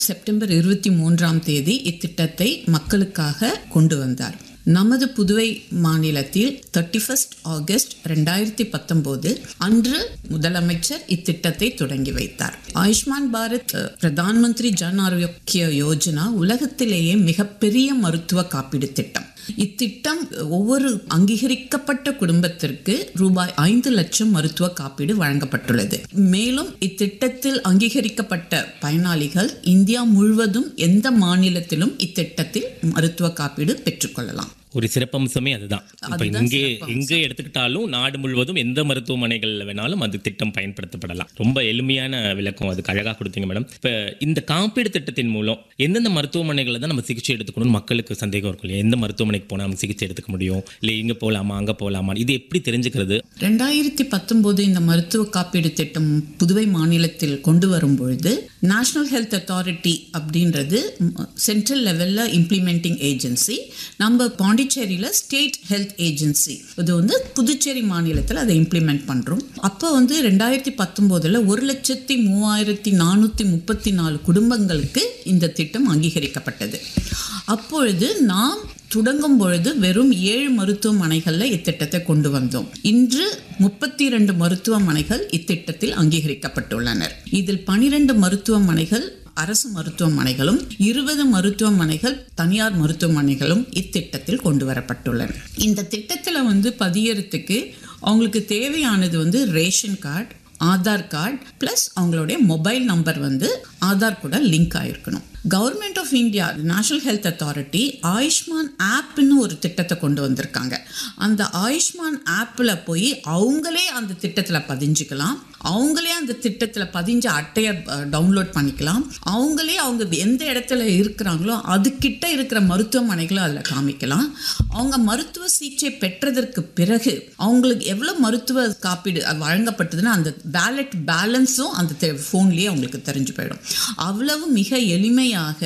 September இருபத்தி மூன்றாம் தேதி இத்திட்டத்தை மக்களுக்காக கொண்டு வந்தார் நமது புதுவை மாநிலத்தில் தேர்ட்டி ஃபஸ்ட் ஆகஸ்ட் ரெண்டாயிரத்தி பத்தொம்போது அன்று முதலமைச்சர் இத்திட்டத்தை தொடங்கி வைத்தார் ஆயுஷ்மான் பாரத் அஹ், பிரதான் மந்திரி ஜன் ஆரோக்கிய யோஜனா உலகத்திலேயே மிகப்பெரிய மருத்துவ காப்பீடு திட்டம் இத்திட்டம் ஒவ்வொரு அங்கீகரிக்கப்பட்ட குடும்பத்திற்கு ரூபாய் ஐந்து லட்சம் மருத்துவ காப்பீடு வழங்கப்பட்டுள்ளது மேலும் இத்திட்டத்தில் அங்கீகரிக்கப்பட்ட பயனாளிகள் இந்தியா முழுவதும் எந்த மாநிலத்திலும் இத்திட்டத்தில் மருத்துவ காப்பீடு பெற்றுக்கொள்ளலாம் ஒரு சிறப்பம்சமே அதுதான் இப்ப அதுதான் இங்கே சிறப்பம்சம். எங்கே எடுத்துக்கிட்டாலும் நாடு முழுவதும் எந்த மருத்துவமனைகள்ல வேணாலும் அந்த திட்டம் பயன்படுத்தப்படலாம் ரொம்ப எளிமையான விளக்கம் அதுக்கு அழகா கொடுத்தீங்க மேடம் இப்ப இந்த காப்பீடு திட்டத்தின் மூலம் எந்தெந்த மருத்துவமனைகள்ல தான் நம்ம சிகிச்சை எடுத்துக்கணும்னு மக்களுக்கு சந்தேகம் இருக்கும் இல்லையா எந்த மருத்துவமனைக்கு போனா நம்ம சிகிச்சை எடுத்துக்க முடியும் இல்லை இங்க போலாமா அங்க போலாமா இது எப்படி தெரிஞ்சுக்கிறது ரெண்டாயிரத்தி பத்தொம்போது இந்த மருத்துவ காப்பீடு திட்டம் புதுவை மாநிலத்தில் கொண்டு வரும் பொழுது நேஷனல் ஹெல்த் அத்தாரிட்டி அப்படின்றது சென்ட்ரல் லெவலில் இம்ப்ளிமெண்டிங் ஏஜென்சி நம்ம பாண்டிச்சேரியில் ஸ்டேட் ஹெல்த் ஏஜென்சி இது வந்து புதுச்சேரி மாநிலத்தில் அதை இம்ப்ளிமெண்ட் பண்ணுறோம் அப்போ வந்து ரெண்டாயிரத்தி பத்தொம்போதில் ஒரு லட்சத்தி மூவாயிரத்தி நானூற்றி முப்பத்தி நாலு குடும்பங்களுக்கு இந்த திட்டம் அங்கீகரிக்கப்பட்டது அப்பொழுது நாம் தொடங்கும் பொழுது வெறும் ஏழு மருத்துவமனைகளில் இத்திட்டத்தை கொண்டு வந்தோம் இன்று முப்பத்தி இரண்டு மருத்துவமனைகள் இத்திட்டத்தில் அங்கீகரிக்கப்பட்டுள்ளனர் இதில் பனிரெண்டு மருத்துவமனைகள் அரசு மருத்துவமனைகளும் இருபது மருத்துவமனைகள் தனியார் மருத்துவமனைகளும் இத்திட்டத்தில் கொண்டு வரப்பட்டுள்ளன இந்த திட்டத்தில் வந்து பதியறதுக்கு அவங்களுக்கு தேவையானது வந்து ration card Aadhaar card plus அவங்களுடைய மொபைல் நம்பர் வந்து ஆதார் கூட லிங்க் ஆயிருக்கணும் government of India national health authority Ayushman ஆப்னு ஒரு திட்டத்தை கொண்டு வந்திருக்காங்க அந்த ஆயுஷ்மான் ஆப்பில் போய் அவங்களே அந்த திட்டத்தில் பதிஞ்சுக்கலாம் அவங்களே அந்த திட்டத்தில் பதிஞ்ச அட்டையை டவுன்லோட் பண்ணிக்கலாம் அவங்களே அவங்க எந்த இடத்துல இருக்கிறாங்களோ அதுக்கிட்ட இருக்கிற மருத்துவமனைகளும் அதில் காமிக்கலாம் அவங்க மருத்துவ சிகிச்சை பெற்றதற்கு பிறகு அவங்களுக்கு எவ்வளோ மருத்துவ காப்பீடு அது வழங்கப்பட்டதுன்னா அந்த பேலட் பேலன்ஸும் அந்த ஃபோன்லேயே அவங்களுக்கு தெரிஞ்சு போயிடும் அவ்வளவு மிக எளிமையாக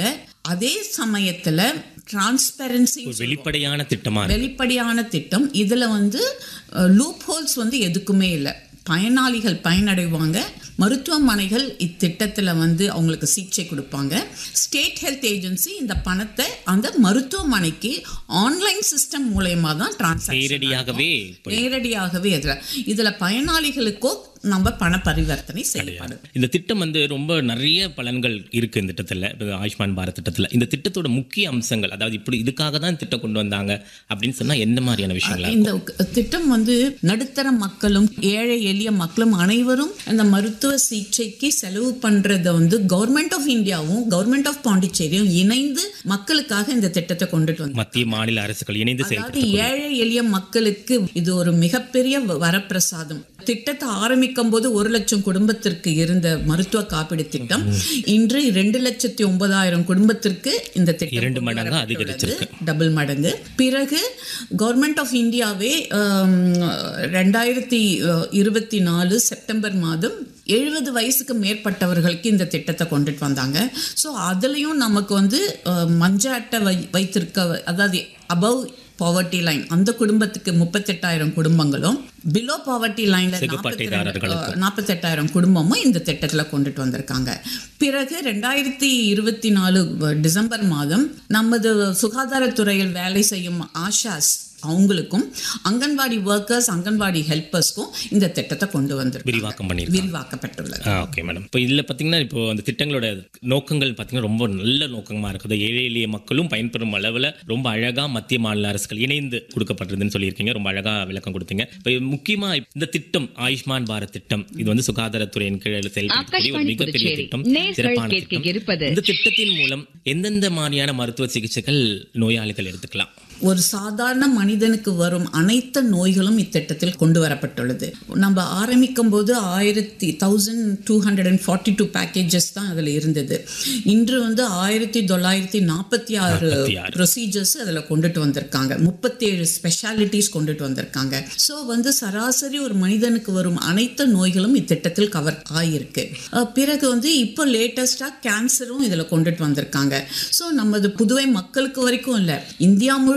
அதே சமயத்தில் டிரான்ஸ்பெரன்சி ஒரு வெளிப்படையான திட்டமா இருக்கு வெளிப்படையான திட்டம் இதில் வந்து லூப் ஹோல்ஸ் வந்து எதுக்குமே இல்லை பயனாளிகள் பயனடைவாங்க மருத்துவமனைகள் இத்திட்டத்தில் வந்து அவங்களுக்கு சிகிச்சை கொடுப்பாங்க ஸ்டேட் ஹெல்த் ஏஜென்சி இந்த பணத்தை அந்த மருத்துவமனைக்கு ஆன்லைன் சிஸ்டம் மூலயமா தான் டிரான்சாக்ஷன் நேரடியாகவே போய் நேரடியாகவே இதில் இதில் பயனாளிகளுக்கோ நம்ம பண பரிவர்த்தனை செய்யப்படும் இந்த திட்டம் வந்து ரொம்ப நிறைய பலன்கள் இருக்கு இந்த திட்டத்தில் இப்போ ஆயுஷ்மான் பாரத் திட்டத்தில் இந்த திட்டத்தோட முக்கிய அம்சங்கள் அதாவது இப்படி இதுக்காக தான் திட்டம் கொண்டு வந்தாங்க அப்படின்னு சொன்னா எந்த மாதிரியான விஷயங்களா இந்த க- திட்டம் வந்து நடுத்தர மக்களும் ஏழை எளிய மக்களும் அனைவரும் அந்த மருத்துவ சிகிச்சைக்கு செலவு பண்றத வந்து கவர்மெண்ட் ஆஃப் இந்தியாவும் கவர்மெண்ட் ஆஃப் பாண்டிச்சேரியும் இணைந்து மக்களுக்காக இந்த திட்டத்தை கொண்டுட்டு வந்தாங்க மத்திய மாநில அரசுகள் இணைந்து அதாவது செயல்படுத்த ஏழை எளிய மக்களுக்கு இது ஒரு மிகப்பெரிய வ- வரப்பிரசாதம் திட்டத்தை ஆரம்பிக்கும் போது ஒரு லட்சம் குடும்பத்திற்கு இருந்த மருத்துவ காப்பீடு திட்டம் இன்று இரண்டு லட்சத்தி ஒன்பதாயிரம் குடும்பத்திற்கு இந்த திட்டம் இரண்டு கொண்டு மடங்கா வரப்பட்டுள்ளது. அதிகரிச்சிருக்கு. டபுள் மடங்கு பிறகு கவர்மெண்ட் ஆஃப் இந்தியாவே ஆம், ரெண்டாயிரத்தி அஹ், இருபத்தி நாலு செப்டம்பர் மாதம் எழுபது வயசுக்கு மேற்பட்டவர்களுக்கு இந்த திட்டத்தை கொண்டுட்டு வந்தாங்க ஸோ அதுலேயும் நமக்கு வந்து அஹ், மஞ்ச அட்டை வை வைத்திருக்க அதாவது அபவ் பாவர்ட்டி லைன் அந்த குடும்பத்துக்கு முப்பத்தெட்டாயிரம் குடும்பங்களும் பிலோ பாவர்ட்டி லைன்ல சிகப்பு அட்டைதாரர்களுக்கும். நாற்பத்தெட்டாயிரம் குடும்பமும் இந்த திட்டத்தில் கொண்டுட்டு வந்திருக்காங்க பிறகு ரெண்டாயிரத்தி இருபத்தி நாலு டிசம்பர் மாதம் நமது சுகாதாரத்துறையில் வேலை செய்யும் ஆஷாஸ் அவங்களுக்கும் அங்கன்வாடி ஒர்க்கர்ஸ் அங்கன்வாடி ஹெல்ப்பர்ஸ்க்கும் இந்த திட்டத்தை கொண்டு வந்திருக்காங்க விரிவாக்கம் பண்ணியிருக்காங்க விரிவாக்கப்பட்டுள்ளது ஆ ஓகே மேடம் இப்போ இதில் பார்த்தீங்கன்னா இப்போ அந்த திட்டங்களோட நோக்கங்கள் பார்த்தீங்கன்னா ரொம்ப நல்ல நோக்கமாக இருக்குது ஏழை எளிய மக்களும் பயன்பெறும் அளவில் ரொம்ப அழகாக மத்திய மாநில அரசுகள் இணைந்து கொடுக்கப்பட்டிருதுன்னு சொல்லியிருக்கீங்க ரொம்ப அழகாக விளக்கம் கொடுத்தீங்க இப்போ முக்கியமாக இந்த திட்டம் ஆயுஷ்மான் பாரத் திட்டம் இது வந்து சுகாதாரத்துறையின் கீழ் செயல்படக்கூடிய ஒரு ஆகாஷ்வாணி மிகப்பெரிய புதுச்சேரி. திட்டம் நேர்கள் சிறப்பான கேட்க திட்டம் இருப்பது. இந்த திட்டத்தின் மூலம் எந்தெந்த மாதிரியான மருத்துவ சிகிச்சைகள் நோயாளிகள் எடுத்துக்கலாம் ஒரு சாதாரண மனிதனுக்கு வரும் அனைத்து நோய்களும் இத்திட்டத்தில் கொண்டு வரப்பட்டுள்ளது நம்ம ஆரம்பிக்கும் போது ஆயிரத்தி thousand two hundred and forty two packages தான் அதில் இருந்தது இன்று வந்து ஆயிரத்தி தொள்ளாயிரத்தி நாற்பத்தி ஆறு 46. ப்ரொசீஜர்ஸ் அதில் கொண்டுட்டு வந்திருக்காங்க முப்பத்தேழு ஸ்பெஷாலிட்டிஸ் கொண்டுட்டு வந்திருக்காங்க ஸோ வந்து சராசரி ஒரு மனிதனுக்கு வரும் அனைத்து நோய்களும் இத்திட்டத்தில் கவர் ஆகியிருக்கு அஹ் பிறகு வந்து இப்போ லேட்டஸ்டாக கேன்சரும் இதில் கொண்டுட்டு வந்திருக்காங்க ஸோ நமது புதுவை மக்களுக்கு வரைக்கும் இல்லை இந்தியா முழுக்க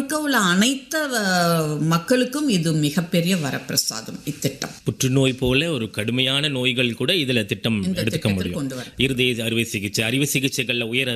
முழுக்க உள்ள அனைத்து அஹ், மக்களுக்கும் இது மிகப்பெரிய வரப்பிரசாதம் இத்திட்டம் புற்றுநோய் போல ஒரு கடுமையான நோய்கள் கூட இதுல திட்டம் எடுத்துக்க திட்டத்தில் முடியும் கொண்டு வர இருதய அறுவை சிகிச்சை அறுவை சிகிச்சைகள்ல உயர்